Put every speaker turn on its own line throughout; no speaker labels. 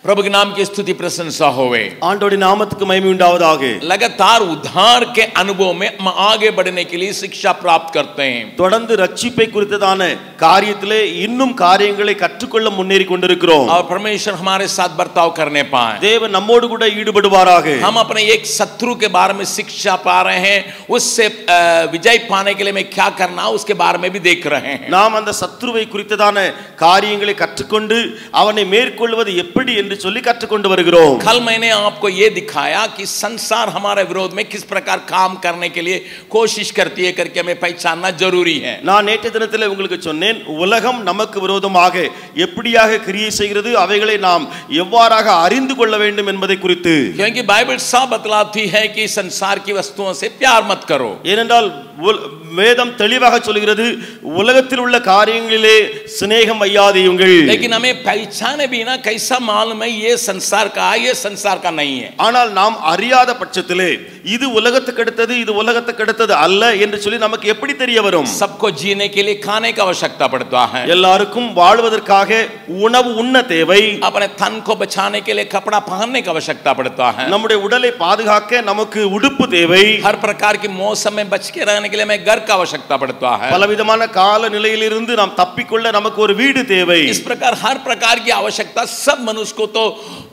प्रभु के नाम की स्तुति प्रशंसा होवे
ஆண்டோடைய நாமத்துக்கு மகிமை உண்டாவதாக
लगातार उद्धार के अनुभव में हम आगे बढ़ने के लिए शिक्षा प्राप्त करते हैं
தொடர்ந்து ரட்சிப்பை குறித்ததான காரியத்திலே இன்னும் காரியங்களை கற்றுக்கொள்ள முன்னேறி கொண்டிருக்கிறோம்
और परमेश्वर हमारे साथ बर्ताव करने पाए
தேவன் நம்மோடு கூட ஈடுபடுவாராக
हम अपने एक शत्रु के बारे में शिक्षा पा रहे हैं उससे अ, विजय पाने के लिए मैं क्या करना उसके बारे में भी देख रहे हैं
நாம் அந்த சத்ருவை குறித்ததான காரியங்களை கற்றுக்கொண்டு அவனை மேற்கொள்வது எப்படி என்று சொல்லி கற்றுக்கொண்டு வருகிறோம்
कल मैंने आपको ये दिखाया कि संसार हमारे विरोध में किस प्रकार काम करने के लिए कोशिश करती है करके हमें पहचानना जरूरी है
நான் நேற்று தினத்தில் உங்களுக்கு சொன்னேன் உலகம் நமக்கு விரோதமாக எப்படியாக கிரியை செய்கிறது அவைகளை நாம் எவ்வாறாக அறிந்து கொள்ள வேண்டும் என்பதை குறித்து
क्योंकि बाइबल साफ बतलाती है कि संसार की वस्तुओं से प्यार मत करो
ஏனென்றால் உல- வேதம் தெளிவாக சொல்கிறது உலகத்தில் உள்ள காரியங்களிலே சிநேகம் வையாதீயுங்கள்
लेकिन हमें पहचाने भी ना कैसा मालूम है ये संसार का है ये संसार का नहीं है
ஆனால் நாம் அறியாத பட்சத்திலே இது உலகத்துக்கு அடுத்தது இது உலகத்துக்கு அடுத்தது அல்ல என்று சொல்லி நமக்கு எப்படி தெரிய வரும்
सबको जीने के लिए खाने की आवश्यकता पड़ता है
எல்லாருக்கும் வாழ்வதற்காக உணவு உண்ண தேவை
अपने तन को बचाने के लिए कपड़ा पहनने की आवश्यकता पड़ता है
நம்முடைய உடலை பாதுகாக்க நமக்கு உடுப்பு தேவை
हर प्रकार की मौसम में बच के रहने के लिए हमें घर का आवश्यकता पड़ता है
பலவிதமான கால நிலையிலிருந்து நாம் தப்பிக்கொள்ள நமக்கு ஒரு வீடு தேவை
इस प्रकार हर प्रकार की आवश्यकता सब मनुष्य को तो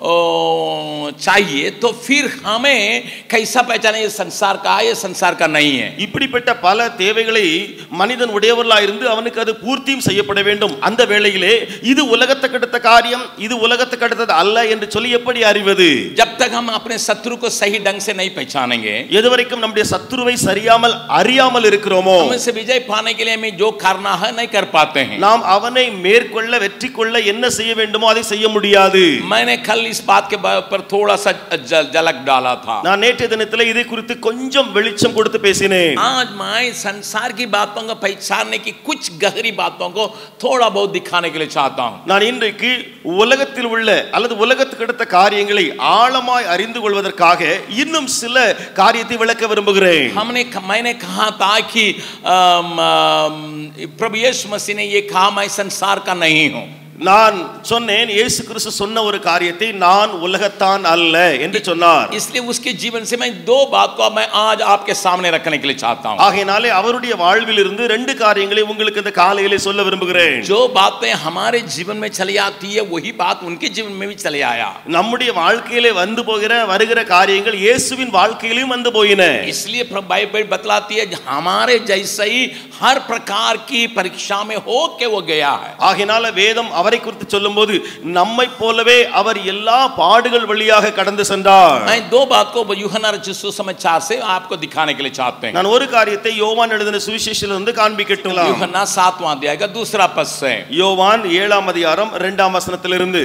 ओ, चाहिए तो फिर हमें कैसा पहचाने ये संसार का है ये संसार का नहीं है
இப்படிப்பட்ட பல தேவைகளை மனிதன் உடையவர்களா இருந்து அவனுக்கு அது பூர்த்தியும் செய்யப்பட வேண்டும் அந்த வேளையிலே இது உலகத்துக்கு அடுத்த காரியம் இது உலகத்துக்கு அடுத்தது அல்ல என்று சொல்லி எப்படி அறிவது
जब तक हम अपने शत्रु को सही ढंग से नहीं पहचानेंगे
எதுவரைக்கும் நம்முடைய சத்துருவை சரியாமல் அறியாமல் இருக்கிறோமோ
हम इसे विजय पाने के लिए हमें जो करना है नहीं कर पाते हैं
நாம் அவனை மேற்கொள்ள வெற்றி கொள்ள என்ன செய்ய வேண்டுமோ அதை செய்ய முடியாது
मैंने कल इस बात के ऊपर थोड़ा सा ज- झलक डाला था
நான் நேற்றைய தினத்தில் இதை குறித்து கொஞ்சம் வெளிச்சம் கொடுத்து பேசினேன்
आज मैं संसार की बातों को पहचानने की कुछ गहरी बातों को थोड़ा बहुत दिखाने के लिए चाहता हूँ
நான் இன்றைக்கு உலகத்தில் உள்ள அல்லது உலகத்துக்கு அடுத்த காரியங்களை ஆழமாய் அறிந்து கொள்வதற்காக இன்னும் சில காரியத்தை விளக்க விரும்புகிறேன்
हमने मैंने कहा था कि अम, अम, प्रभु यीशु मसीह ने ये कहा मैं संसार का नहीं हूँ
நான் சொன்னேன் இயேசு கிறிஸ்து சொன்ன ஒரு காரியத்தை நான் உலகத்தான் அல்ல என்று சொன்னார்
इसलिए उसके जीवन से मैं दो बात को मैं आज आपके सामने रखने के लिए चाहता हूँ
ஆகையினாலே அவருடைய வாழ்வில் இருந்து ரெண்டு காரியங்களை உங்களுக்கு இந்த காலையிலே சொல்ல விரும்புகிறேன்
जो बातें हमारे जीवन में चली आती है वही बात उनके जीवन में भी चले आया
நம்முடைய வாழ்க்கையிலே வந்து போகிற வருகிற காரியங்கள் இயேசுவின் வாழ்க்கையிலும் வந்து போயின
इसलिए प्रभु बाइबल बतलाती है हमारे जैसे ही हर प्रकार की परीक्षा में हो के वो गया है
ஆகையினால வேதம் அவரை குறித்து சொல்லும்போது நம்மை போலவே அவர் எல்லா பாடுகள் வழியாக கடந்து சென்றார்
मैं दो बात को यूहना रचित सुसमाचार से आपको दिखाने के लिए चाहते हैं
நான் ஒரு காரியத்தை யோவான் எழுதின சுவிசேஷத்திலிருந்து காண்பிக்கட்டும்
यूहन्ना सातवां अध्याय का दूसरा पद से
யோவான் ஏழாம் அதிகாரம் இரண்டாம் வசனத்திலிருந்து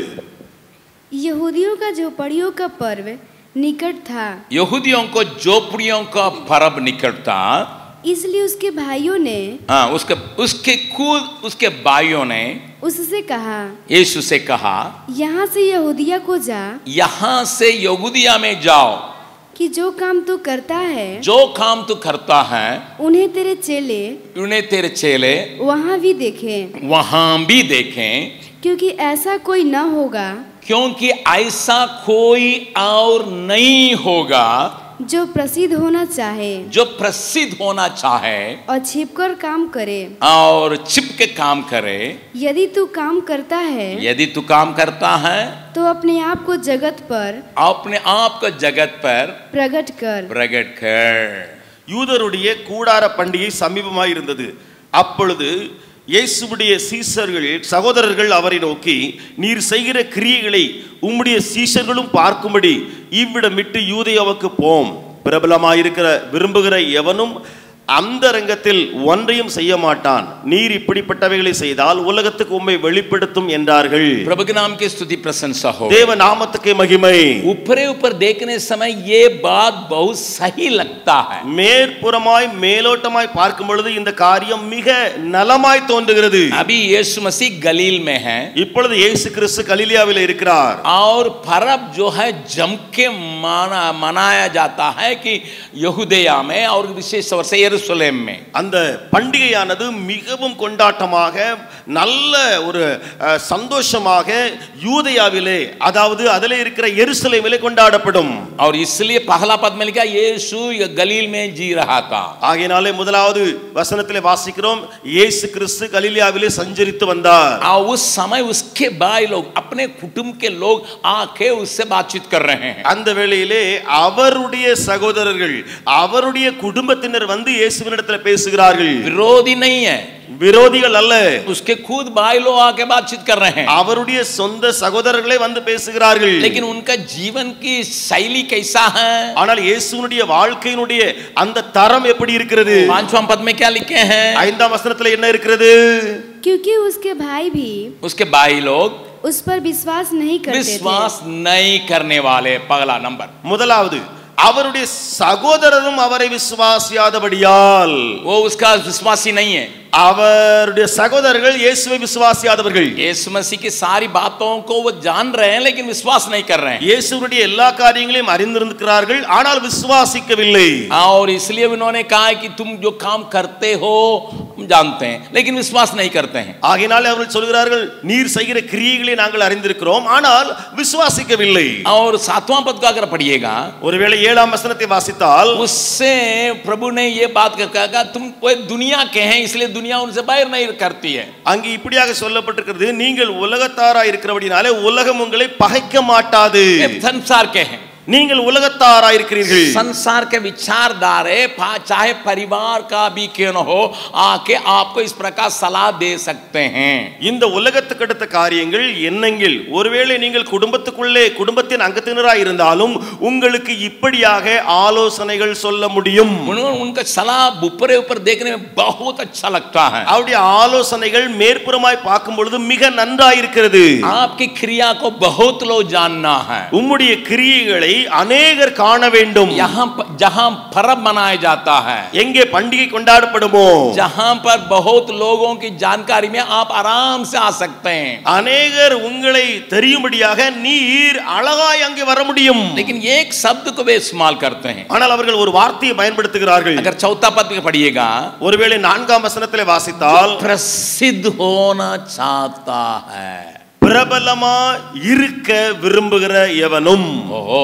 यहूदियों का झोपड़ियों का पर्व निकट था
यहूदियों को जोपड़ियों का पर्व निकटता
इसलिए उसके भाइयों ने
हाँ उसके उसके खुद उसके भाइयों ने
उससे कहा
यीशु से कहा
यहाँ से यहूदिया को जा
यहाँ से यहूदिया में जाओ
कि जो काम तू करता है
जो काम तू करता है
उन्हें तेरे चेले
उन्हें तेरे चेले
वहाँ भी देखें
वहां भी देखें
क्योंकि ऐसा कोई न होगा
क्योंकि ऐसा कोई और नहीं होगा
जो प्रसिद्ध होना चाहे
जो प्रसिद्ध होना चाहे
और छिपकर काम करे
और छिप के काम करे
यदि तू काम करता है
यदि तू काम करता है
तो अपने आप को जगत पर
अपने आप को जगत पर
प्रकट कर
प्रकट कर
யூதருடைய கூடார பண்டிகை சமீபமாய் இருந்தது அப்பொழுது இயேசுவுடைய சீசர்கள் சகோதரர்கள் அவரை நோக்கி நீர் செய்கிற கிரியைகளை உம்முடைய சீஷர்களும் பார்க்கும்படி இவ்விடம் விட்டு யூதேயாவுக்கு போம் பிரபலமாயிருக்கிற விரும்புகிற எவனும் அந்த ரங்கத்தில் ஒன்றையும் செய்ய மாட்டான் நீர் இப்படிப்பட்டவைகளை செய்தால் உலகத்துக்கு உம்மை வெளிப்படுத்தும் என்றார்கள்
प्रभु के नाम की स्तुति प्रशंसा हो
தேவ நாமத்துக்கு மகிமை
ऊपरे ऊपर देखने समय ये बात बहुत सही लगता है
மேற்புறமாய் மேலோட்டமாய் பார்க்கும் பொழுது இந்த காரியம் மிக நலமாய் தோன்றுகிறது
अभी यीशु मसीह गलील में है
இப்பொழுது இயேசு கிறிஸ்து கலிலியாவில் இருக்கிறார்
और परब जो है जम के माना मनाया जाता है कि यहूदिया में और विशेष तौर से यरूशलेम में
அந்த பண்டிகையானது மிகவும் கொண்டாட்டமாக நல்ல ஒரு அஹ், சந்தோஷமாக யூதயாவிலே அதாவது அதிலே இருக்கிற எருசலேமிலே கொண்டாடப்படும்
और इसलिए पहला पद में लिखा यीशु ये गलील में जी रहा था
ஆகையினாலே முதலாவது வசனத்திலே வாசிக்கிறோம் இயேசு கிறிஸ்து கலிலியாவிலே சஞ்சரித்து வந்தார்
और उस समय उसके भाई लोग अपने कुटुंब के लोग आके उससे बातचीत कर रहे हैं
அந்த வேளையிலே அவருடைய சகோதரர்கள் அவருடைய குடும்பத்தினர் வந்து இயேசுவினிடத்துல பேசுகிறார்கள்
विरोधी नहीं है
விரோதிகள் அல்ல
उसके खुद भाई लोग आके बातचीत कर रहे हैं
அவருடைய சொந்த சகோதரர்களே வந்து பேசுகிறார்கள்
लेकिन उनका जीवन की शैली कैसा है
ஆனால் இயேசுனுடைய வாழ்க்கையினுடைய அந்த தரம் எப்படி இருக்கிறது
पांचवा पद में क्या लिखे हैं
ஐந்தாம் வசனத்துல என்ன இருக்கிறது
क्योंकि उसके भाई भी
उसके भाई लोग
उस पर विश्वास नहीं करते थे
विश्वास नहीं करने वाले पगला नंबर
முதலாவது அவருடைய சகோதரரும் அவரை விசுவாசியாதபடியால்
वो उसका विश्वासी नहीं है
அவருடைய சகோதரர்கள் இயேசுவை விசுவாசியாதவர்கள்
यीशु मसीह की सारी बातों को वो जान रहे हैं लेकिन विश्वास नहीं कर रहे हैं
இயேசுனுடைய எல்லா காரியங்களையும் அறிந்திருக்கிறார்கள் ஆனால் விசுவாசிக்கவில்லை
और इसलिए उन्होंने कहा है कि तुम जो काम करते हो हम जानते हैं लेकिन विश्वास नहीं करते हैं
ஆகையினாலே அவர்கள் சொல்கிறார்கள் நீர் செய்கிற கிரியைகளை நாங்கள் அறிந்திருக்கிறோம் ஆனால் விசுவாசிக்கவில்லை
और सातवां पद को अगर पढ़िएगा
ஒருவேளை ஏழாம் வசனத்தை வாசித்தால்
उससे प्रभु ने ये बात कर कहा तुम वो दुनिया के हैं इसलिए दुनिया उनसे बाहर नहीं करती है
அங்கு இப்படியாக சொல்லப்பட்டிருக்கிறது நீங்கள் உலகத்தாரா இருக்கிறபடினாலே உலகம் உங்களை பகைக்க மாட்டாது
ये संसार के हैं
நீங்கள் உலகத்தாரா இருக்கிறீர்கள்
संसार के विचारधारे पा- चाहे परिवार का भी क्यों न हो आके आपको इस प्रकार सलाह दे सकते हैं
இந்த உலகத்துக்கு அடுத்த காரியங்கள் எண்ணங்கள் ஒருவேளை நீங்கள் குடும்பத்துக்குள்ளே குடும்பத்தின் அங்கத்தினராய் இருந்தாலும் உங்களுக்கு இப்படியாக ஆலோசனைகள் சொல்ல முடியும்
उन्होंने उनका सलाह ऊपर ऊपर देखने में बहुत अच्छा लगता है
அவருடைய ஆலோசனைகள் மேற்புறமாய் பார்க்கும் பொழுது மிக நன்றாயிருக்கிறது
आपकी क्रिया को बहुत लोग जानना है
உம்முடைய கிரியைகளை அநேகர் காண வேண்டும்
यहाँ प- जहाँ पर्व मनाया जाता है
எங்கே பண்டிகை கொண்டாடப்படுமோ
जहाँ पर बहुत लोगों की जानकारी में आप आराम से आ सकते हैं
அநேகர் உங்களை தெரியும்படியாக நீர் அழகாய் அங்கே வர முடியும்
लेकिन एक शब्द को वे इस्तेमाल करते हैं
ஆனால் அவர்கள் ஒரு வார்த்தையை பயன்படுத்துகிறார்கள்
अगर चौथा पद में पढ़िएगा
ஒருவேளை நான்காம் வசனத்திலே வாசித்தால்
प्रसिद्ध होना चाहता है
பிரபலமா இருக்க விரும்புகிற எவனும்
ओहो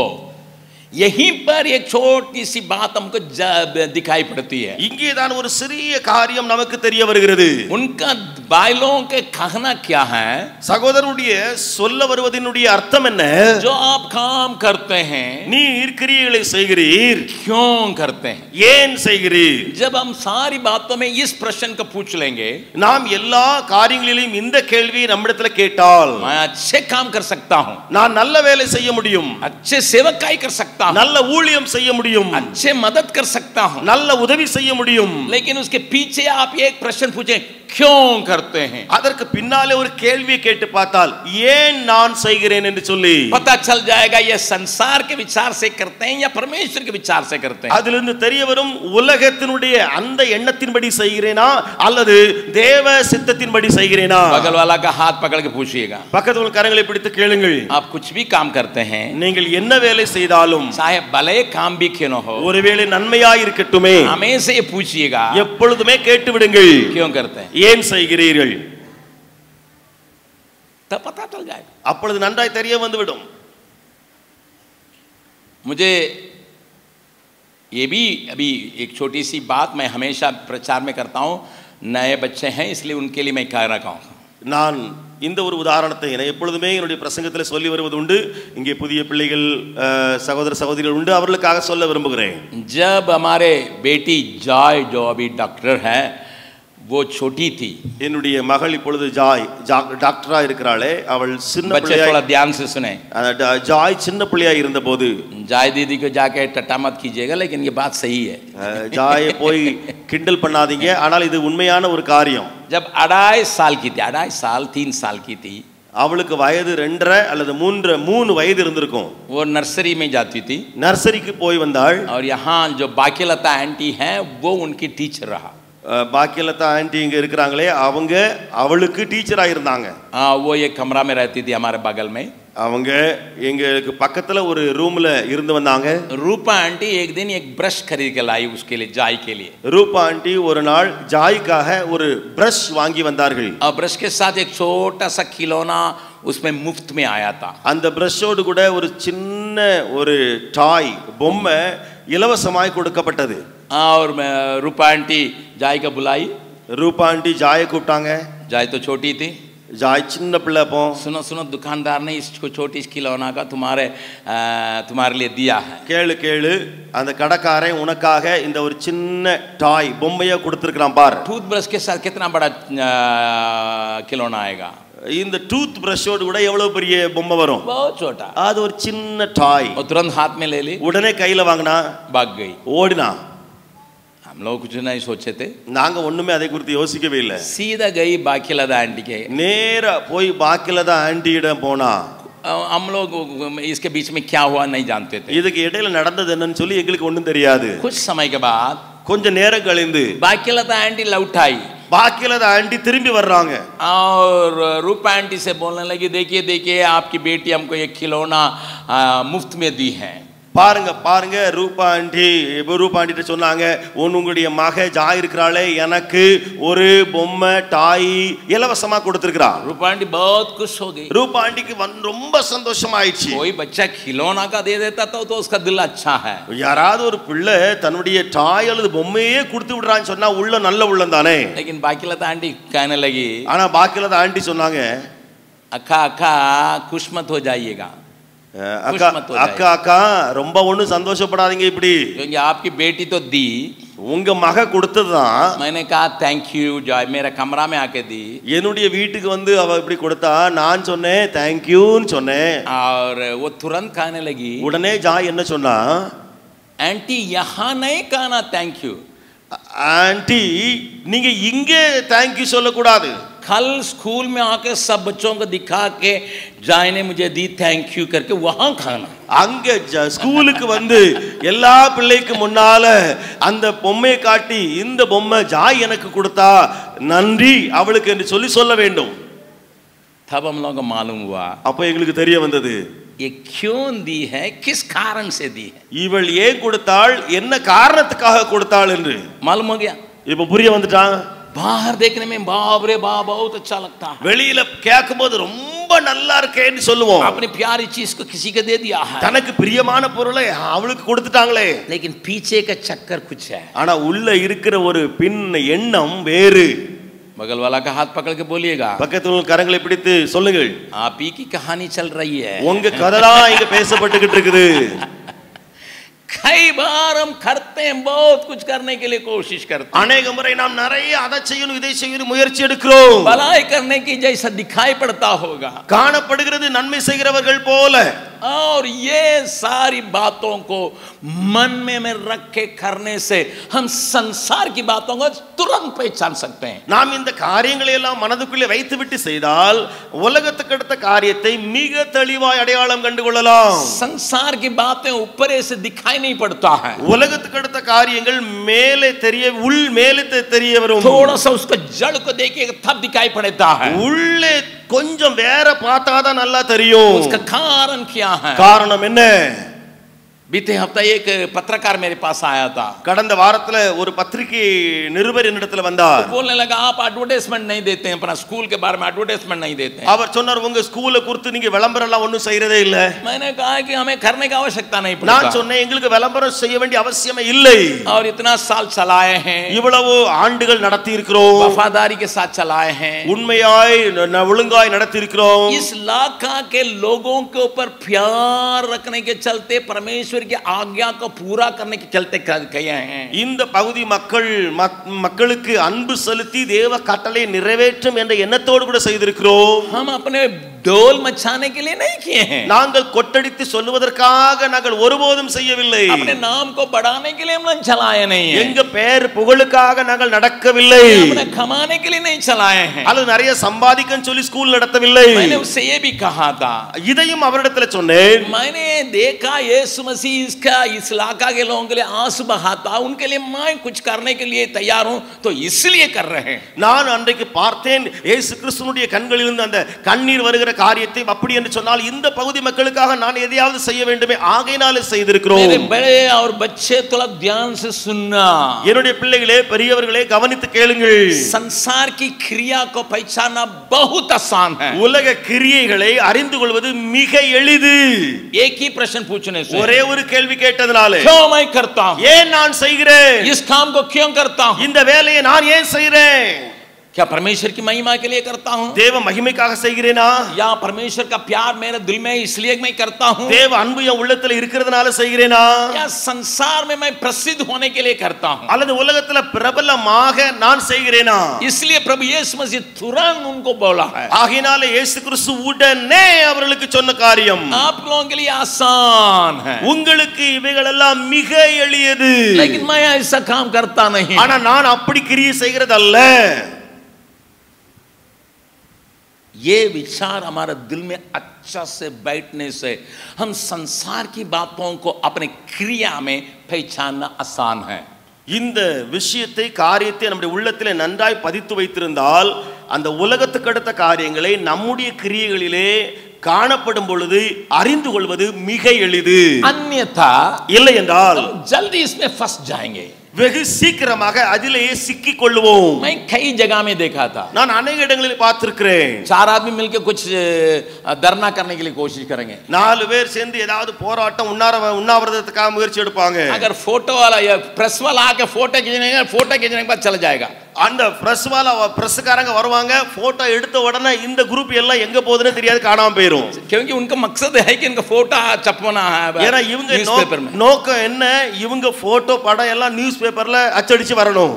यहीं पर एक छोटी सी बात हमको ज- दिखाई पड़ती है
இங்கே தான் ஒரு சிறிய காரியம் நமக்கு தெரிய வருகிறது
उनका बाइलों के कहना क्या है
சகோதரனுடைய சொல்ல வருவதனுடைய அர்த்தம் என்ன
जो आप काम करते हैं
நீர் கிரியைகளை செய்கிறீர்
क्यों करते हैं
ஏன் செய்கிறீர்
जब हम सारी बातों में इस प्रश्न को पूछ लेंगे
நாம் எல்லா காரியங்களிலும் இந்த கேள்வியை நம்மிடத்துல கேட்டால்
मैं अच्छे काम कर सकता हूँ
நான் நல்ல வேலை செய்ய முடியும்
अच्छे सेवकाई कर सकता हूँ
நல்ல ஊழியம் செய்ய முடியும்
अच्छे मदद कर सकता हूँ
நல்ல உதவி செய்ய முடியும்
लेकिन उसके पीछे आप एक प्रश्न पूछे क्यों करते हैं
அதற்கு பின்னாலே ஒரு கேள்வியை கேட்டு பார்த்தால் ஏன் நான் செய்கிறேன் என்று சொல்லி
पता चल जाएगा ये संसार के विचार से करते हैं या परमेश्वर के विचार से करते हैं
அதிலிருந்து தெரிய வரும் உலகத்தினுடைய அந்த எண்ணத்தின்படி செய்கிறேனா அல்லது தேவ சித்தத்தின்படி செய்கிறேனா
बगल वाला का हाथ पकड़ के पूछिएगा
பக்கத்து உள்ள கரங்களை பிடித்து கேளுங்கள்
आप कुछ भी काम करते हैं
நீங்கள் என்ன வேலை செய்தாலும்
चाहे भले काम भी क्यों न हो
ஒருவேளை நன்மையாய் இருக்கட்டுமே
हमेशा ये पूछिएगा
எப்பொழுதுமே கேட்டு விடுங்கள்
क्यों करते हैं
ஏன் செய்கிறீர்கள்
तब पता चल जाएगा
அப்பொழுது நன்றாய் தெரிய வந்துவிடும்
मुझे ये भी अभी एक छोटी सी बात मैं हमेशा प्रचार में करता हूँ नए बच्चे हैं इसलिए उनके लिए मैं कह रखा हूँ
நான் இந்த ஒரு உதாரணத்தை நான் எப்பொழுதுமே என்னுடைய பிரசங்கத்தில் சொல்லி வருவது உண்டு இங்கே புதிய பிள்ளைகள் அஹ், சகோதர சகோதரிகள் உண்டு அவர்களுக்காக சொல்ல விரும்புகிறேன்
जब हमारे बेटी जॉय जो अभी डॉक्टर है वो छोटी थी
என்னுடைய மகள் இப்பொழுது ஜாய் ஜா- டாக்டரா இருக்கிறாளே அவள் சின்ன
बच्चे थोड़ा
பிள்ளையாய்
ध्यान से सुने
அஹ், ட- ஜாய் சின்ன பிள்ளையாய் இருந்தபோது
जॉय दीदी को जाके टट्टा मत कीजिएगा लेकिन ये बात सही है
அஹ், ஜாயை போய் கிண்டல் பண்ணாதீங்க ஆனால் இது உண்மையான ஒரு காரியம்
जब अढ़ाई साल की थी अढ़ाई साल तीन साल की थी
அவளுக்கு வயது ரெண்டரை அல்லது மூன்று மூணு வயது இருந்திருக்கும்
वो नर्सरी में जाती थी
நர்சரிக்கு போய் வந்தாள்
और यहाँ जो बाकीलता आंटी हैं वो उनकी टीचर रहा
அஹ், பாக்கியலதா ஆண்டி இங்க இருக்கிறாங்களே அவங்க அவளுக்கு டீச்சரா இருந்தாங்க
हाँ वो एक कमरा में रहती थी हमारे बगल में
அவங்க எங்களுக்கு பக்கத்துல ஒரு ரூம்ல இருந்து வந்தாங்க
रूपा आंटी एक दिन एक ब्रश खरीद के लाई उसके लिए जाय के लिए
ரூபா ஆண்டி ஒரு நாள் ஜாய்க்காக ஒரு பிரஷ் வாங்கி வந்தார்கள்
और ब्रश के साथ एक छोटा सा खिलौना उसमें मुफ्त में आया था
அந்த பிரஷோடு கூட ஒரு சின்ன ஒரு டாய் பொம்மை இலவசமாய் கொடுக்கப்பட்டது
और मैं रूपा आंटी जाय का बुलाई
ரூபா ஆண்டி ஜாயை கூப்பிட்டாங்க
जाय तो छोटी थी
ஜாய் சின்ன பிள்ளை அப்போ
सुनो सुनो दुकानदार ने इसको छोटी इस खिलौना का तुम्हारे अ, तुम्हारे लिए दिया है
கேளு கேளு அந்த கடைக்காரன் உனக்காக இந்த ஒரு சின்ன டாய் பொம்மையை கொடுத்துருக்கிறான் பார்
टूथ ब्रश के साथ कितना बड़ा अ, खिलौना आएगा
இந்த டூத் பிரஷோடு கூட எவ்வளவு பெரிய பொம்மை வரும்
बहुत छोटा
அது ஒரு சின்ன டாய்
और तुरंत हाथ में ले ली
உடனே கையில வாங்கினா
भाग गई
ஓடினா
हम लोग कुछ नहीं सोचे थे
நாங்க ஒண்ணுமே அதை குறித்து யோசிக்கவே இல்லை
सीधा गई बाखिलदा आंटी के
நேரா போய் பாக்கில தான் ஆண்டியிடம் போனா
अ, हम लोग इसके बीच में क्या हुआ नहीं जानते थे
இதுக்கு இடையில நடந்தது என்னன்னு சொல்லி எங்களுக்கு ஒண்ணும் தெரியாது
कुछ समय के बाद
கொஞ்ச நேரம் கழிந்து
बाखिलदा आंटी लौट आई
பாக்கில தான் ஆண்டி திரும்பி வர்றாங்க
और रूपा आंटी से बोलने लगी देखिए देखिए आपकी बेटी हमको एक खिलौना अ, मुफ्त में दी है
பாருங்க பாருங்க ரூபா ஆண்டி இப்ப ரூபா ஆண்டிட்ட சொன்னாங்க உன் உங்களுடைய மக ஜாய் இருக்கிறாளே எனக்கு ஒரு பொம்மை டாய் இலவசமா கொடுத்துருக்கிறா
रूपा आंटी बहुत खुश हो गई
ரூபா ஆண்டிக்கு வந்து ரொம்ப சந்தோஷமாயிடுச்சு
कोई बच्चा खिलौना का दे देता तो, तो उसका दिल अच्छा है
யாராவது ஒரு பிள்ளை தன்னுடைய டாய் அல்லது பொம்மையே கொடுத்து விடுறான்னு சொன்னா உள்ள நல்ல உள்ளம் தானே
लेकिन बाकी लता आंटी कहने लगी
ஆனா பாக்கில தான் ஆண்டி சொன்னாங்க
अक्का अक्का खुश मत हो जाइएगा
அஹ், அக்கா
மத் ஹோ
அக்கா அக்கா ரொம்ப ஒண்ணும் சந்தோஷப்படாதீங்க இப்படி
क्योंकि आपकी बेटी तो दी
உங்க மக கொடுத்ததுதான்
मैंने कहा थैंक यू जो मेरा कमरा में आके दी
என்னுடைய வீட்டுக்கு வந்து அவ இப்படி கொடுத்தா நான் சொன்னேன் தேங்க்யூன்னு சொன்னேன்
और वो तुरंत कहने लगी
உடனே ஜாய் என்ன சொன்னா
आंटी यहाँ नहीं कहना थैंक यू
ஆண்டி நீங்க இங்கே தேங்க்யூ சொல்லக்கூடாது
कल स्कूल में आके सब बच्चों को दिखा के जाय ने मुझे दी थैंक यू करके वहां खाना
அங்க ஜ- ஸ்கூலுக்கு வந்து எல்லா பிள்ளைக்கு முன்னால அந்த பொம்மையை காட்டி இந்த பொம்மை ஜாய் எனக்கு கொடுத்தா நன்றி அவளுக்கு என்று சொல்லி சொல்ல வேண்டும்
तब हम लोगों को मालूम हुआ
அப்ப எங்களுக்கு தெரிய வந்தது
ये क्यों दी है किस कारण से दी है
இவள் ஏன் கொடுத்தாள் என்ன காரணத்துக்காக கொடுத்தாள் என்று
मालूम हो गया
இப்ப புரிய வந்துட்டான்
बाहर देखने में बाप रे बाप बहुत अच्छा लगता है
வெளியில கேட்கும்போது ரொம்ப நல்லா இருக்கேன்னு சொல்லுவோம்
अपनी प्यारी चीज को किसी को दे दिया है
தனக்கு பிரியமான பொருளை அவளுக்கு கொடுத்துட்டாங்களே
लेकिन पीछे का चक्कर कुछ है
ஆனா உள்ள இருக்கிற ஒரு பின் எண்ணம் வேறு
बगल वाला का हाथ पकड़ के बोलिएगा
பக்கத்துல உள்ள கரங்களை பிடித்து சொல்லுங்கள்
आप ही की कहानी चल रही है
உங்க கதை தான் இங்க பேசப்பட்டுக்கிட்டு இருக்குது
कई बार हम करते हैं बहुत कुछ करने के लिए कोशिश करते हैं
அநேக முறை நாம் நிறைய அதை செய்யணும் இதை செய்யணும் முயற்சி எடுக்கிறோம்
भलाई करने की जैसा दिखाई पड़ता होगा
காணப்படுகிறது நன்மை செய்கிறவர்கள் போல
और ये सारी बातों को मन में में रख के करने से हम संसार की बातों को तुरंत पहचान सकते हैं
நாம் இந்த காரியங்களை எல்லாம் மனதுக்குள்ளே வைத்துவிட்டு செய்தால் உலகத்துக்கு அடுத்த காரியத்தை மிக தெளிவாய் அடையாளம் கண்டு கொள்ளலாம்
संसार की बातें ऊपर से दिखाई नहीं पड़ता है
உலகத்துக்கு அடுத்த காரியங்கள் மேலே தெரிய உள் மேலே தெ- தெரிய வரும்
थोड़ा सा उसको जड़ को देखिए तब दिखाई पड़ता है
உள்ளே கொஞ்சம் வேற பார்த்தாதான் நல்லா தெரியும்
उसका कारण क्या है
காரணம் என்ன
बीते हफ्ता एक पत्रकार मेरे पास आया था
கடந்த வாரத்துல ஒரு பத்திரிகை நிருபர் என்னிடத்துல வந்தார்
बोलने लगा आप एडवर्टाइजमेंट नहीं देते हैं अपना स्कूल के बारे में एडवर्टाइजमेंट नहीं देते हैं
அவர் சொன்னார் உங்க ஸ்கூலை குறித்து நீங்க விளம்பரம் எல்லாம் ஒண்ணும் செய்யறதே இல்ல
मैंने कहा कि हमें करने की आवश्यकता नहीं
நான்
पड़ता
சொன்னேன் எங்களுக்கு விளம்பரம் செய்ய வேண்டிய அவசியமே இல்லை
और इतना साल चलाए हैं
இவ்வளவு ஆண்டுகள் நடத்தி இருக்கிறோம்
वफादारी के साथ चलाए हैं
உண்மையாய் ந- ந- ஒழுங்காய் நடத்தி இருக்கிறோம்
इस इलाका के लोगों के ऊपर प्यार रखने के चलते परमेश्वर की आज्ञा को पूरा करने के चलते क- किए हैं
இந்த பகுதி மக்கள் மக்- மக்களுக்கு அன்பு செலுத்தி தேவ கட்டளை நிறைவேற்றும் என்ற எண்ணத்தோடு கூட செய்திருக்கிறோம்
हम अपने डोल मचाने के लिए नहीं किए हैं
நாங்கள் கொட்டடித்து சொல்லுவதற்காக நாங்கள் ஒருபோதும் செய்யவில்லை
अपने नाम को बढ़ाने के लिए हम लोग चलाए नहीं है
எங்க பெயர் புகழுக்காக நாங்கள் நடக்கவில்லை
अपने कमाने के लिए नहीं चलाए हैं
அல்லது நிறைய சம்பாதிக்கன்னு சொல்லி ஸ்கூல் நடத்தவில்லை
मैंने उससे ये भी कहा था
இதையும் அவரிடத்துல சொன்னேன்
मैंने देखा यीशु मसीह इसका इस इलाका के लोगों के लिए आंसू बहाता उनके लिए मैं कुछ करने के लिए तैयार हूं तो इसलिए कर रहे हैं
நான் அன்றைக்கு பார்த்தேன் இயேசு கிறிஸ்துனுடைய கண்களிலிருந்து அந்த கண்ணீர் வருகிற காரியத்தை அப்படி என்று சொன்னால் இந்த பகுதி மக்களுக்காக நான் எதையாவது செய்ய வேண்டுமே ஆகையினாலே
मेरे
செய்திருக்கிறோம்
बड़े और बच्चे थोड़ा ध्यान से सुनना
என்னுடைய பிள்ளைகளே பெரியவர்களே கவனித்து கேளுங்கள்
संसार की क्रिया को पहचानना बहुत आसान है
உலக கிரியைகளை அறிந்து கொள்வது மிக எளிது
एक ही प्रश्न पूछने से
ஒரே ஒரு கேள்வி கேட்டதுனால
क्यों मैं करता हूं
ஏன் நான் செய்கிறேன்
इस काम को क्यों करता हूं
இந்த வேலையை நான் ஏன் செய்கிறேன்
क्या परमेश्वर की महिमा के लिए करता हूं
தேவ மகிமைக்காக செய்கிறேனா
या परमेश्वर का प्यार मेरे दिल में है, इसलिए मैं करता हूं
தேவ அன்பு என் உள்ளத்துல இருக்கிறதுனால செய்கிறேனா
या संसार में मैं प्रसिद्ध होने के लिए करता हूं
அல்லது உலகத்துல பிரபலமாக நான் செய்கிறேனா
इसलिए प्रभु यीशु मसीह तुरंत उनको बोला है
ஆகையினால இயேசு கிறிஸ்து உடனே அவர்களுக்கு சொன்ன காரியம்
आप लोगों के लिए आसान है
உங்களுக்கு இவைகள் எல்லாம் மிக எளியது
लेकिन मैं ऐसा काम करता नहीं
ஆனா நான் அப்படி கிரியை செய்கிறது அல்ல
ये विचार हमारे दिल में अच्छा से बैठने से हम संसार की बातों को अपने क्रिया में पहचानना आसान है
இந்த விஷயத்தை காரியத்தை நம்முடைய உள்ளத்திலே நன்றாய் பதித்து வைத்திருந்தால் அந்த உலகத்துக்கு அடுத்த காரியங்களை நம்முடைய கிரியைகளிலே காணப்படும் பொழுது அறிந்து கொள்வது மிக எளிது
अन्यथा
இல்லை என்றால்
हम जल्दी इसमें फंस जाएंगे
வெகு சீக்கிரமாக அதிலேயே சிக்கிக் கொள்வோம்
मैं कई जगह में देखा था
நான் अनेक இடங்களில் பார்த்திருக்கிறேன்
चार आदमी मिलकर कुछ अ, धरना करने के लिए कोशिश करेंगे
நாலு பேர் சேர்ந்து ஏதாவது போராட்டம் உண்ணார உண்ணாவிரதத்துக்காக முயற்சி எடுப்பாங்க
अगर फोटो वाला या प्रेस वाला आके फोटो खींचने का फोटो खींचने के बाद चला जाएगा
அந்த பிரஸ் வால பிரஸ்காரங்க வருவாங்க போட்டோ எடுத்த உடனே இந்த குரூப் எல்லாம் எங்க போகுதுன்னு தெரியாது காணாம போயிரும்
क्योंकि उनका मकसद है कि इनका फोटो छपवाना
ஏன்னா
है
இவங்க
न्यूज
நோ-
पेपर में
நோக்கம் என்ன இவங்க போட்டோ படம் எல்லாம் நியூஸ் பேப்பர்ல அச்சடிச்சு வரணும்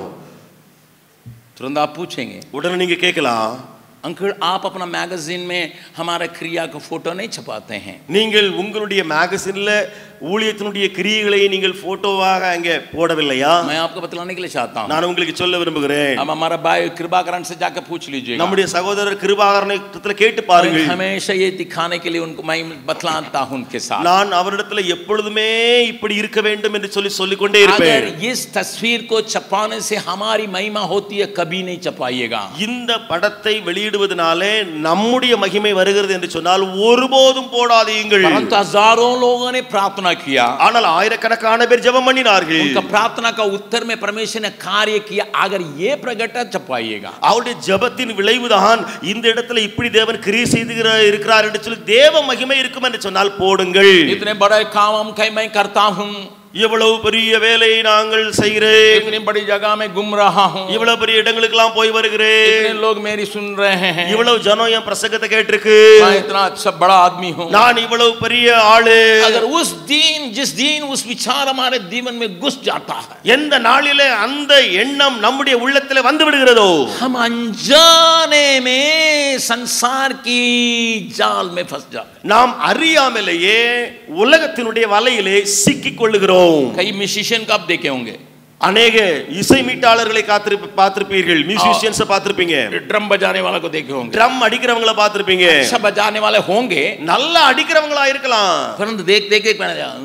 तुरंत आप पूछेंगे
உடனே நீங்க கேட்கலாம்
अंकल आप अपना मैगजीन में हमारा क्रिया का फोटो नहीं छपाते हैं
நீங்கள் உங்களுடைய மேகசின்ல ஊழியத்தினுடைய கிரியைகளை நீங்கள் போட்டோவாக அங்கே போடவில்லையா
मैं आपको बतलाने के लिए चाहता हूँ
நான் உங்களுக்கு சொல்ல விரும்புகிறேன்
अब हमारा भाई कृपाकरण से जाकर पूछ लीजिएगा
நம்முடைய சகோதரர் கிருபாகரனத்துல கேட்டு
मैं
பாருங்கள்
हमेशा ये दिखाने के लिए उनको मैं बतलाता हूँ उनके साथ
நான் அவரிடத்துல எப்பொழுதுமே இப்படி இருக்க வேண்டும் என்று சொல்லி சொல்லிக்கொண்டே
अगर
இருப்பேன்
इस तस्वीर को छपाने से हमारी महिमा होती है कभी नहीं छपाइएगा
இந்த படத்தை வெளியிடுவதனாலே நம்முடைய மகிமை வருகிறது என்று சொன்னால் ஒருபோதும் போடாதீங்கள்
परंतु हजारों लोगों ने प्रार्थना किया
ஆனால் ஆயிரக்கணக்கான பேர் ஜெபம் பண்ணினார்கள்
उनका प्रार्थना का उत्तर में परमेश्वर ने कार्य किया अगर ये प्रगट छपाइएगा
அவருடைய ஜெபத்தின் விளைவுதான் இந்த இடத்துல இப்படி தேவன் கிரியை செய்து இருக்கிறார் என்று சொல்லி தேவ மகிமை இருக்கும் என்று சொன்னால் போடுங்கள்
इतने बड़े काम हम कहीं मैं करता हूँ
இவ்வளவு பெரிய வேலையை நாங்கள் செய்கிறேன்
इतनी बड़ी जगह में घूम रहा हूँ
இவ்வளவு பெரிய இடங்களுக்கெல்லாம் போய் வருகிறேன்
इतने लोग मेरी सुन रहे हैं
இவ்வளவு ஜனம் என் பிரசங்கத்தை கேட்டிருக்கு
मैं इतना अच्छा बड़ा आदमी हूँ
நான் இவ்வளவு பெரிய ஆளு
अगर उस दिन जिस दिन उस विचार हमारे जीवन में घुस जाता है
எந்த நாளிலே அந்த எண்ணம் நம்முடைய உள்ளத்துல வந்து விடுகிறதோ
हम अनजाने में संसार की जाल में फंस जाते हैं
நாம் அறியாமலேயே உலகத்தினுடைய வலையிலே சிக்கிக் கொள்ளுகிறோம்
कई म्यूजिशियन को आप देखे होंगे
அநேக இசை மீட்டாளர்களை காத்திரு பார்த்திருப்பீர்கள் மியூசிஷியன்ஸ் பார்த்திருப்பீங்க
ड्रम बजाने वाला को देखे होंगे
ட்ரம் அடிக்கிறவங்கள பார்த்திருப்பீங்க
अच्छा बजाने वाले होंगे
நல்லா अடிக்கிறவங்களா இருக்கலாம்
परंतु देख देख के कहना जा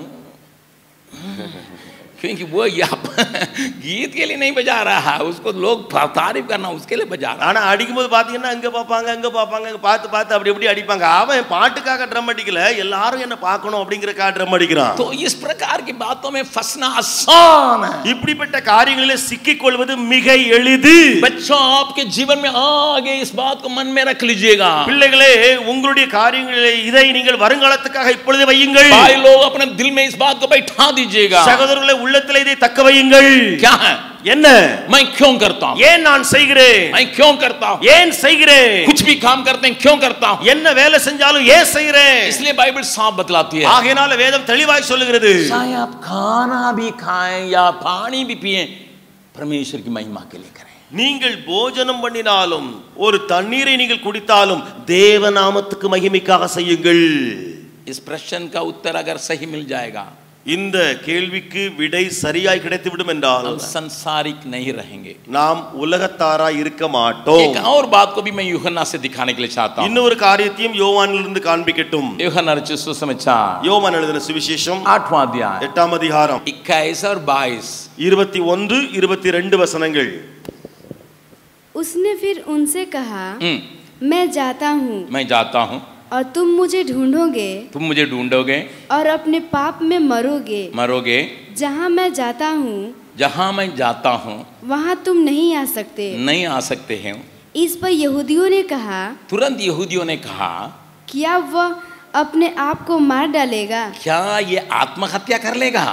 क्योंकि वो यहाँ गीत के लिए नहीं बजा रहा है उसको लोग तारीफ करना उसके लिए बजा रहा
ஆனா அடிக்கும்போது பாத்தீங்கன்னா அங்க பார்ப்பாங்க அங்க பார்ப்பாங்க அங்க பார்த்து பார்த்து அப்படி இப்படி அடிப்பாங்க அவன் பாட்டுக்காக ட்ரம் அடிக்கல எல்லாரும் என்ன பார்க்கணும் அப்படிங்கறக்காக ட்ரம் அடிக்கிறான்
है तो इस प्रकार की बातों में फंसना आसान है
இப்படிப்பட்ட காரியங்களில் சிக்கிக் கொள்வது மிக எளிது
बच्चों आपके जीवन में आगे इस बात को मन में रख लीजिएगा
பிள்ளைகளே உங்களுடைய காரியங்களிலே இதை நீங்கள் வருங்காலத்துக்காக இப்பொழுது வையுங்கள்
भाई लोग अपने दिल में इस बात को बैठा दीजिएगा
சகோதரர்களே உள்ளத்திலே இதை தக்க வையுங்கள்
क्या है
என்ன
मैं क्यों करता हूं
ஏன் நான் செய்கிறேன்
मैं क्यों करता हूं
ஏன் செய்கிறேன்
कुछ भी काम करते हैं क्यों करता हूं
என்ன வேலை செஞ்சாலும் ஏன் செய்கிறேன்
इसलिए बाइबल साफ बतलाती है
ஆகையினால வேதம் தெளிவாய் சொல்லுகிறது
चाहे आप खाना भी खाएं या पानी भी पिए परमेश्वर की महिमा के लिए करें
நீங்கள் போஜனம் பண்ணினாலும் ஒரு தண்ணீரை நீங்கள் குடித்தாலும் தேவ நாமத்துக்கு மகிமைக்காக செய்யுங்கள்
इस प्रश्न का उत्तर अगर सही मिल जाएगा
இந்த கேள்விக்கு விடை சரியாய் கிடைத்துவிடும் என்றால்
हम संसारिक नहीं रहेंगे
நாம் உலகத்தாராய் இருக்க மாட்டோம்
एक और बात को भी मैं यूहन्ना से दिखाने के लिए चाहता हूं
இன்னொரு காரியத்தையும் யோவானிலிருந்து காண்பிக்கட்டும்
यूहन्ना रचित सुसमाचार
யோவான் எழுதின சுவிசேஷம்
आठवां अध्याय
எட்டாம் அதிகாரம்
इक्कीस और बाईस
இருபத்தி ஒன்று இருபத்தி ரெண்டு வசனங்கள்
उसने फिर उनसे कहा
हम्म,
मैं जाता हूँ
मैं जाता हूं
और तुम मुझे ढूंढोगे
तुम मुझे ढूंढोगे
और अपने पाप में मरोगे
मरोगे
जहाँ मैं जाता हूँ
जहां मैं जाता हूं
वहाँ तुम नहीं आ सकते
नहीं आ सकते हैं
इस पर यहूदियों ने कहा
तुरंत यहूदियों ने कहा
क्या वह अपने आप को मार डालेगा
क्या ये आत्महत्या कर लेगा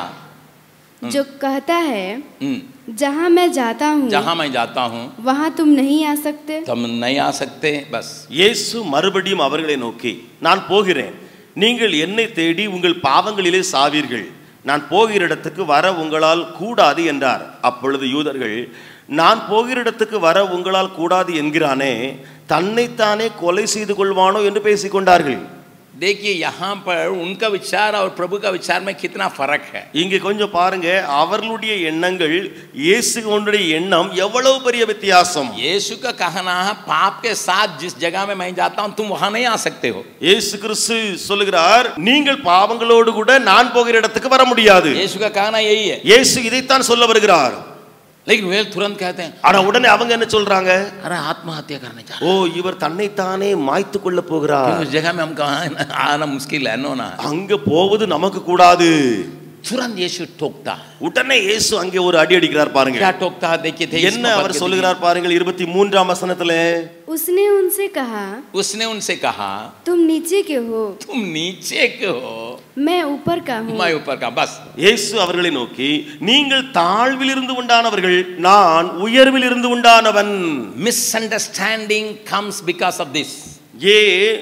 जो कहता है
हम्म,
जहाँ मैं जाता हूँ
जहां मैं जाता हूं
वहाँ तुम नहीं आ सकते
तुम नहीं आ सकते बस
இயேசு மறுபடியும் அவர்களை நோக்கி நான் போகிறேன் நீங்கள் என்னை தேடி உங்கள் பாவங்களிலே சாவீர்கள் நான் போகிற இடத்துக்கு வர உங்களால் கூடாது என்றார் அப்பொழுது யூதர்கள் நான் போகிற இடத்துக்கு வர உங்களால் கூடாது என்கிறானே தன்னைத்தானே கொலை செய்து கொள்வானோ என்று பேசிக்கொண்டார்கள்
देखिए यहाँ पर उनका विचार और प्रभु का विचार में कितना फर्क है
இங்கே கொஞ்சம் பாருங்க அவர்களுடைய எண்ணங்கள் இயேசுடைய எண்ணம் எவ்வளவு பெரிய வித்தியாசம்
यीशु का कहना है पाप के साथ जिस जगह में मैं जाता हूँ तुम वहां नहीं आ सकते हो
இயேசு கிறிஸ்து சொல்லுகிறார் நீங்கள் பாவங்களோடு கூட நான் போகிற இடத்துக்கு வர முடியாது
यीशु का कहना यही है
இயேசு இதைத்தான் சொல்ல வருகிறார்
लेकिन वे तुरंत कहते हैं
ஆனா உடனே அவங்க என்ன சொல்றாங்க
अरे आत्महत्या करने जा
ஓ இவர் தன்னைத்தானே மாய்த்து கொள்ள போகிறார்
रहे हैं। उस जगह में हम कहा आना मुश्किल है नो ना
அங்க போவது நமக்கு கூடாது
तुरंत यीशु टोकता है
உடனே இயேசு அங்கே ஒரு அடி அடிக்கிறார் பாருங்க
क्या टोकता है देखिए थे
என்ன அவர் சொல்லுகிறார் பாருங்கள் இருபத்தி மூன்றாம் வசனத்துல
उसने उनसे कहा
उसने उनसे कहा
तुम नीचे के हो
तुम नीचे के हो
मैं ऊपर का हूँ
मैं ऊपर का बस
இயேசு அவர்களை நோக்கி நீங்கள் தாழ்வில் இருந்து உண்டானவர்கள் நான் உயர்வில் இருந்து உண்டானவன்
misunderstanding comes because of this
ये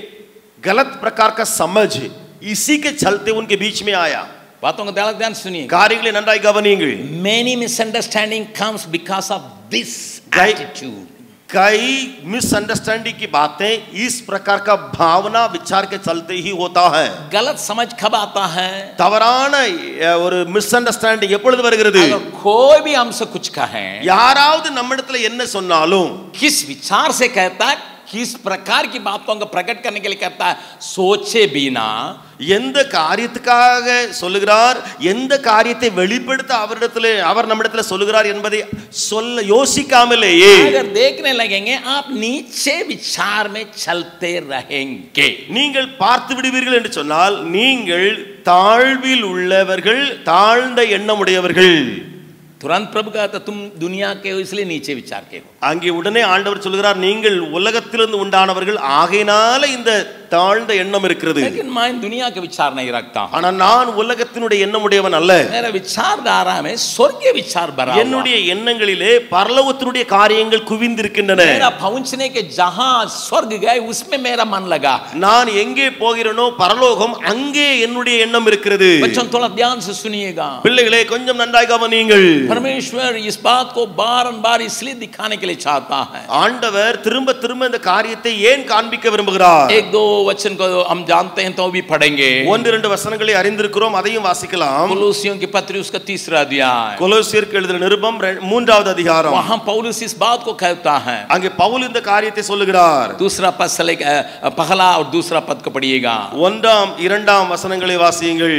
गलत प्रकार का समझ इसी के चलते उनके बीच में आया
बातों को ध्यान ध्यान सुनिए
காரியங்களை நன்றாய் கவனியுங்கள்
many misunderstanding comes because of this
Right.
attitude
कई मिसअंडरस्टैंडिंग की बातें इस प्रकार का भावना विचार के चलते ही होता है
गलत समझ कब आता है
தவறான அஹ், ஒரு மிஸ் அண்டர்ஸ்டாண்டிங் எப்பொழுது வருகிறது
अगर कोई भी हमसे कुछ कहे
யாராவது நம்மிடத்துல என்ன சொன்னாலும்
किस विचार से कहता है किस प्रकार की बातों को प्रकट करने के लिए कहता है सोचे बिना
எந்த காரியத்துக்காக சொல்லுகிறார் எந்த காரியத்தை வெளிப்படுத்த அவரிடத்துல அவர் நம்மிடத்துல சொல்லுகிறார் என்பதை சொல்ல யோசிக்காமலேயே
अगर देखने लगेंगे आप नीचे विचार में चलते रहेंगे
நீங்கள் பார்த்து விடுவீர்கள் என்று சொன்னால் நீங்கள் தாழ்வில் உள்ளவர்கள் தாழ்ந்த எண்ணமுடையவர்கள்
तुरंत प्रभु कहता तुम दुनिया के हो इसलिए नीचे विचार के हो
அங்கே உடனே ஆண்டவர் சொல்கிறார் நீங்கள் உலகத்திலிருந்து உண்டானவர்கள் ஆகையினால இந்த தாழ்ந்த எண்ணம் இருக்கிறது
लेकिन मैं दुनिया के विचार नहीं रखता हूं
ஆனா நான் உலகத்தினுடைய எண்ணமுடையவன் அல்ல
मेरा विचारधारा में स्वर्गीय विचार भरा हुआ
என்னுடைய எண்ணங்களிலே பரலோகத்தினுடைய காரியங்கள் குவிந்திருக்கின்றன
मेरा पहुंचने के जहां स्वर्ग गए उसमें मेरा मन लगा
நான் எங்கே போகிறேனோ பரலோகம் அங்கே என்னுடைய எண்ணம் இருக்கிறது
बच्चों थोड़ा ध्यान से सुनिएगा
பிள்ளைகளே கொஞ்சம் நன்றாய் கவனியுங்கள்
परमेश्वर इस बात को बारंबार इसलिए दिखाने के लिए चाहता है
ஆண்டவர் திரும்ப திரும்ப இந்த காரியத்தை ஏன் காண்பிக்க விரும்புகிறார்
एक दो वचन को हम जानते हैं तो भी पढ़ेंगे
ஒன்று இரண்டு வசனங்களை அறிந்திருக்கிறோம் அதையும் வாசிக்கலாம்
कुलूसियों की पत्री उसका तीसरा अध्याय
கொலோசியருக்கு எழுதின நிருபம் ரெ- மூன்றாவது அதிகாரம்
वहां पौलुस इस बात को कहता है
அங்கே பவுல் இந்த காரியத்தை சொல்லுகிறார்
दूसरा पद से लेकर अ, पहला और दूसरा पद को पढ़िएगा
ஒன்றாம் இரண்டாம் வசனங்களை வாசியுங்கள்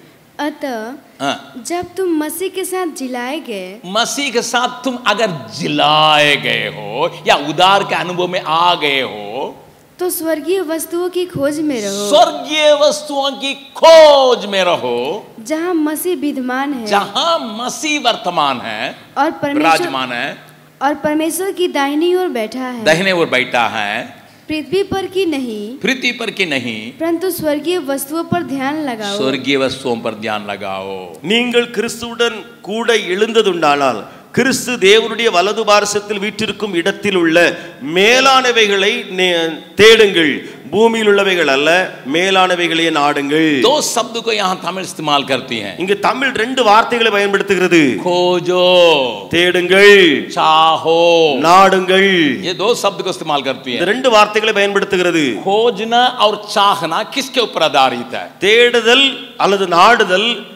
अतः
हाँ।
जब तुम मसीह के साथ जिलाए गए
मसीह के साथ तुम अगर जिलाए गए हो या उदार के अनुभव में आ गए हो
तो स्वर्गीय वस्तुओं की खोज में रहो
स्वर्गीय वस्तुओं की खोज में रहो
जहाँ मसीह विद्यमान है
जहां मसीह वर्तमान है
और परमेश्वर
विराजमान है
और परमेश्वर की दाहिनी ओर बैठा है
दहने ओर बैठा है
पृथ्वी पर की नहीं
पृथ्वी पर की नहीं
परंतु स्वर्गीय वस्तुओं पर ध्यान लगाओ
स्वर्गीय वस्तुओं पर ध्यान लगाओ
நீங்கள் கிறிஸ்துவுடன் கூட எழுந்ததுண்டானால் கிறிஸ்து தேவனுடைய வலது பாரசத்தில் வீற்றிருக்கும் இடத்தில் உள்ள மேலானவைகளை நே- தேடுங்கள் பூமியில் உள்ளவைகள் அல்ல மேலானவைகளே நாடுங்கள்
दो शब्द को यहाँ तमिल इस्तेमाल करती हैं
இங்கு தமிழ் ரெண்டு வார்த்தைகளை பயன்படுத்துகிறது
खोजो
தேடுங்கள்
चाहो
நாடுங்கள்
ये दो शब्द को इस्तेमाल करती
இந்த
है
ரெண்டு வார்த்தைகளை பயன்படுத்துகிறது
खोजना और चाहना किसके ऊपर आधारित है
தேடுதல் அல்லது நாடுதல்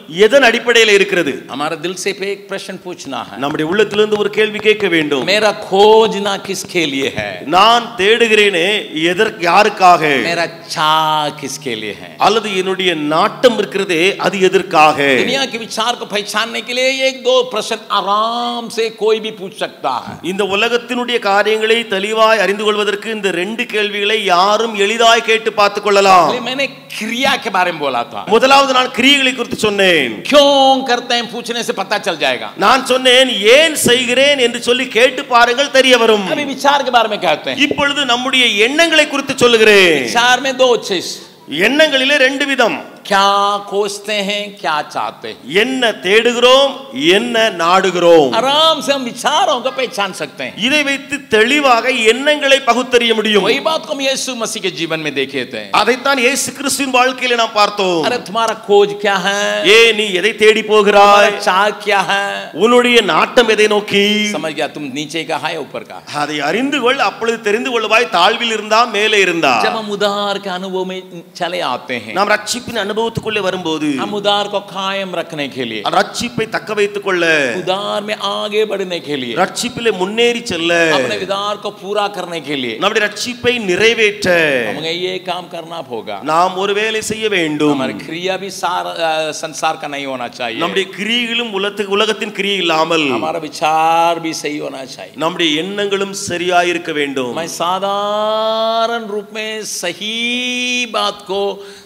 எதன் அடிப்படையில் இருக்கிறது
हमारे दिल से पे एक प्रश्न पूछना है
நம்முடைய உள்ளத்திலிருந்து ஒரு கேள்வி கேட்க வேண்டும்
मेरा खोजना किसके लिए है
நான் தேடுகிறேனே எதற்கு யாருக்காக
मेरा चा किसके लिए है
அல்லது என்னுடைய நாட்டம் இருக்கிறதே அது எதற்காக
दुनिया के विचार को पहचानने के लिए एक दो प्रश्न आराम से कोई भी पूछ सकता है
இந்த உலகத்தினுடைய காரியங்களை தெளிவாய் அறிந்து கொள்வதற்கு இந்த ரெண்டு கேள்விகளை யாரும் எளிதாய் கேட்டு பார்த்துக் கொள்ளலாம்
इसलिए मैंने क्रिया के बारे में बोला था
முதலாவது நான் கிரியைகளை குறித்து சொன்னேன்
क्यों करते हैं पूछने से पता चल जाएगा
நான் சொன்னேன் ஏன் செய்கிறேன் என்று சொல்லி கேட்டு பாருங்கள் தெரிய வரும்
अभी विचार के बारे में कहते हैं
இப்பொழுது நம்முடைய எண்ணங்களை குறித்து சொல்லுகிறேன்
विचार में दो चीज
எண்ணங்களிலே ரெண்டு விதம்
क्या खोजते हैं क्या चाहते हैं
என்ன தேடுகிறோம் என்ன நாடுகிறோம்
आराम से हम विचारों को पहचान सकते हैं
இதை வைத்து தெளிவாக எண்ணங்களை பகுத்தறிய முடியும்
वही बात को हम यीशु मसीह के जीवन में देखे थे
அதைத்தான் இயேசு கிறிஸ்துவின் வாழ்க்கையில நாம் பார்த்தோம்
अरे तुम्हारा खोज क्या है
ஏ நீ எதை தேடி போகிறாய்
तुम्हारा चाह क्या है
உன்னுடைய நாட்டம் எதை நோக்கி
समझ गया तुम नीचे का है या ऊपर का
அதை அறிந்து கொள் அப்பொழுது தெரிந்து கொள்வாய் தாழ்வில் இருந்தா மேலே இருந்தா
जब हम उदार के अनुभव में चले आते हैं
நாம் ரட்சிப்பின் அனுபவத்துக்குள்ளே வரும்போது
हम उदार को कायम रखने के लिए
ரட்சிப்பை தக்க வைத்துக் கொள்ள
उदार में आगे बढ़ने के लिए
ரட்சிப்பிலே முன்னேறி செல்ல
अपने उदार को पूरा करने के लिए
நம்முடைய ரட்சிப்பை நிறைவேற்ற
हमें ये काम करना होगा
நாம் ஒரு வேலை செய்ய வேண்டும்
हमारी क्रिया भी सार अ, संसार का नहीं होना चाहिए
நம்முடைய கிரியைகளும் உலகத்து உலகத்தின் கிரியை இல்லாமல்
हमारा विचार भी सही होना चाहिए
நம்முடைய எண்ணங்களும் சரியாயிருக்க வேண்டும்
मैं साधारण रूप में सही बात को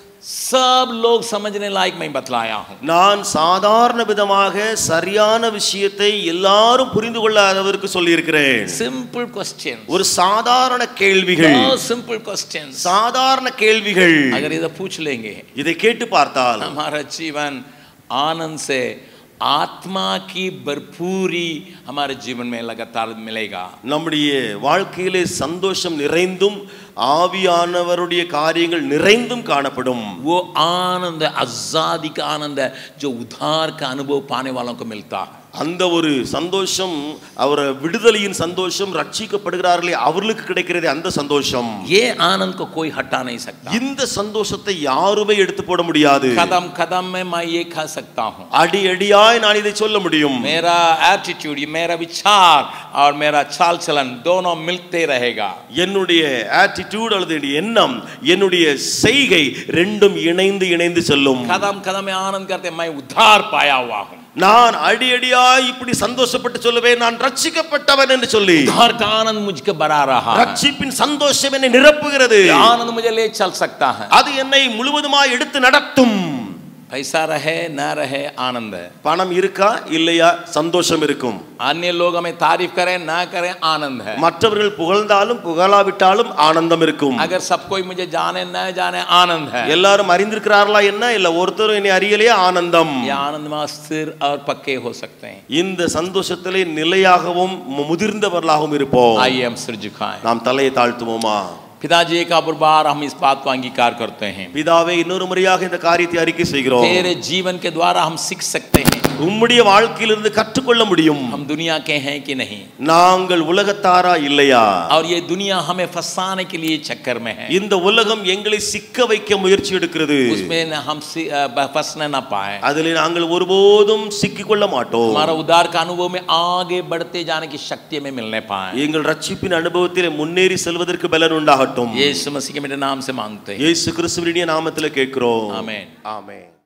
सब लोग समझने लायक मैं बतलाया हूँ
நான் சாதாரண விதமாக சரியான விஷயத்தை எல்லாரும் புரிந்து கொள்ளாதவருக்கு சொல்லியிருக்கிறேன்
सिंपल क्वेश्चन
ஒரு சாதாரண கேள்விகள்
सिंपल क्वेश्चन
சாதாரண கேள்விகள்
अगर इधर पूछ लेंगे
இதை கேட்டு பார்த்தால்
हमारा जीवन आनंद से आत्मा की भरपूरी हमारे जीवन में लगातार मिलेगा
நம்முடைய வாழ்க்கையிலே சந்தோஷம் நிறைந்தும் ஆவியானவருடைய காரியங்கள் நிறைந்தும் காணப்படும்
वो आनंद है आजादी का आनंद है जो उधार का अनुभव पाने वालों को मिलता है
அந்த ஒரு சந்தோஷம் அவர் விடுதலையின் சந்தோஷம் ரட்சிக்கப்படுகிறார்களே அவர்களுக்கு கிடைக்கிறதே அந்த சந்தோஷம்
ये आनंद को कोई हटा नहीं सकता
இந்த சந்தோஷத்தை யாருமே எடுத்து போட முடியாது
कदम कदम में मैं ये खा सकता हूँ
அடி அடியாய் நான் இதை சொல்ல முடியும்
मेरा एटीट्यूड मेरा विचार और मेरा चाल चलन दोनों मिलते रहेगा
என்னுடைய ஆட்டிடியூட் அல்லது என்னுடைய எண்ணம் என்னுடைய செய்கை ரெண்டும் இணைந்து இணைந்து செல்லும்
कदम कदम में आनंद करते मैं उधार पाया हुआ हूँ
நான் அடி அடியாய் இப்படி சந்தோஷப்பட்டு சொல்லுவேன் நான் ரட்சிக்கப்பட்டவன் என்று சொல்லி
उधार का आनंद मुझको बरा रहा है
ரட்சிப்பின் சந்தோஷம் என்னை நிரப்புகிறது
ये आनंद मुझे ले चल सकता है
அது என்னை முழுவதுமாய் எடுத்து நடத்தும்
पैसा रहे न रहे आनंद है
பணம் இருக்கா இல்லையா சந்தோஷம் இருக்கும்
अन्य लोग हमें तारीफ करें ना करें आनंद है
மற்றவர்கள் புகழ்ந்தாலும் புகழாவிட்டாலும் ஆனந்தம் இருக்கும்
अगर सब कोई मुझे जाने न जाने आनंद है
எல்லாரும் அறிந்திருக்கிறார்களா என்ன இல்ல ஒருத்தரும் என்னை அறியலையே ஆனந்தம்
ये आनंद में स्थिर और पक्के हो सकते हैं
இந்த சந்தோஷத்திலே நிலையாகவும் மு- முதிர்ந்தவர்களாகவும் இருப்போம்
आइए हम सिर झुकाएं
நாம் தலையை தாழ்த்துவோமா
पिताजी एक और बार हम इस बात को अंगीकार करते हैं
பிதாவே இன்னொரு முறையாக இந்த காரியத்தை அறிக்கை செய்கிறோம்
तेरे जीवन के द्वारा हम सीख सकते हैं
உம்முடைய வாழ்க்கையிலிருந்து கற்றுக்கொள்ள முடியும்
हम दुनिया के हैं कि नहीं
நாங்கள் உலகத்தாரா இல்லையா
और ये दुनिया हमें फंसाने के लिए चक्कर में है
இந்த உலகம் எங்களை சிக்க வைக்க முயற்சி எடுக்கிறது
उसमें न हम सी- अ, ब- फंसने ना पाए
அதில் நாங்கள் ஒருபோதும் சிக்கிக்கொள்ள மாட்டோம்
हमारा उदार का अनुभव में आगे बढ़ते जाने की शक्ति में मिलने पाए
எங்கள் ரட்சிப்பின் அனுபவத்தில் முன்னேறி செல்வதற்கு பலன் உண்டாகட்டும்
यीशु मसीह के मेरे नाम से मांगते हैं
இயேசு கிறிஸ்துவினுடைய நாமத்தில் கேட்கிறோம்
आमेन
ஆமென்